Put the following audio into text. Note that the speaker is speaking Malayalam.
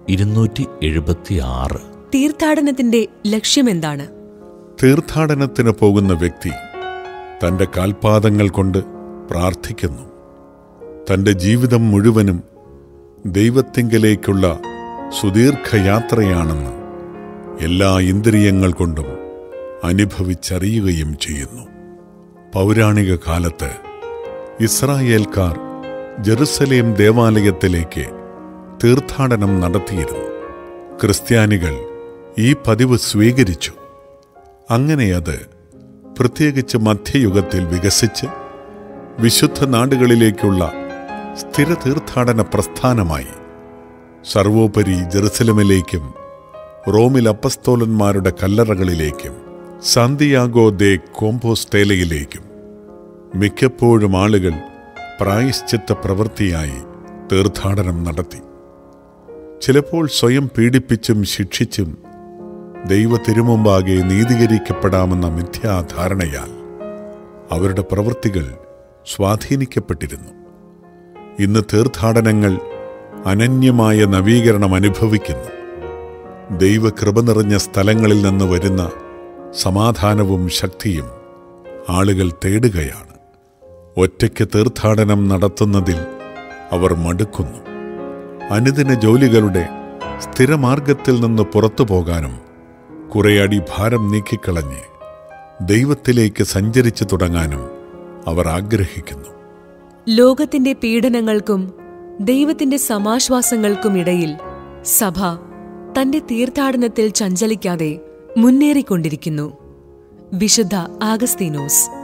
ഇരുന്നൂറ്റി എഴുപത്തി ആറ് തീർത്ഥാടനത്തിന്റെ ലക്ഷ്യമെന്താണ് തീർത്ഥാടനത്തിന് പോകുന്ന വ്യക്തി തന്റെ കാൽപാദങ്ങൾ കൊണ്ട് പ്രാർത്ഥിക്കുന്നു തന്റെ ജീവിതം മുഴുവനും ദൈവത്തിങ്കലേക്കുള്ള സുദീർഘയാത്രയാണെന്ന് എല്ലാ ഇന്ദ്രിയങ്ങൾ കൊണ്ടും അനുഭവിച്ചറിയുകയും ചെയ്യുന്നു പൗരാണിക കാലത്ത് ഇസ്രായേൽക്കാർ ജെറുസലേം ദേവാലയത്തിലേക്ക് തീർത്ഥാടനം നടത്തിയിരുന്നു ക്രിസ്ത്യാനികൾ ഈ പതിവ് സ്വീകരിച്ചു അങ്ങനെ അത് പ്രത്യേകിച്ച് മധ്യയുഗത്തിൽ വികസിച്ച് വിശുദ്ധ നാടുകളിലേക്കുള്ള സ്ഥിര തീർത്ഥാടന പ്രസ്ഥാനമായി സർവോപരി ജെറുസലമിലേക്കും റോമിൽ അപ്പസ്തോലന്മാരുടെ കല്ലറകളിലേക്കും സാന്തിയാഗോ ദേ കോമ്പോസ്റ്റേലയിലേക്കും മിക്കപ്പോഴും ആളുകൾ പ്രായശ്ചിത്ത പ്രവൃത്തിയായി തീർത്ഥാടനം നടത്തി ചിലപ്പോൾ സ്വയം പീഡിപ്പിച്ചും ശിക്ഷിച്ചും ദൈവ തിരുമുമ്പാകെ നീതീകരിക്കപ്പെടാമെന്ന മിഥ്യാധാരണയാൽ അവരുടെ പ്രവൃത്തികൾ സ്വാധീനിക്കപ്പെട്ടിരുന്നു ഇന്ന് തീർത്ഥാടനങ്ങൾ അനന്യമായ നവീകരണം അനുഭവിക്കുന്നു ദൈവകൃപ നിറഞ്ഞ സ്ഥലങ്ങളിൽ നിന്ന് വരുന്ന സമാധാനവും ശക്തിയും ആളുകൾ തേടുകയാണ് ഒറ്റയ്ക്ക് തീർത്ഥാടനം നടത്തുന്നതിൽ അവർ മടുക്കുന്നു അനുദിന ജോലികളുടെ സ്ഥിരമാർഗത്തിൽ നിന്ന് പുറത്തു പോകാനും കുറെ അടി ഭാരം നീക്കിക്കളഞ്ഞ് ദൈവത്തിലേക്ക് സഞ്ചരിച്ചു തുടങ്ങാനും അവർ ആഗ്രഹിക്കുന്നു ലോകത്തിന്റെ പീഡനങ്ങൾക്കും ദൈവത്തിന്റെ സമാശ്വാസങ്ങൾക്കും ഇടയിൽ സഭ തന്റെ തീർത്ഥാടനത്തിൽ ചഞ്ചലിക്കാതെ മുന്നേറിക്കൊണ്ടിരിക്കുന്നു വിശുദ്ധ ആഗസ്തീനോസ്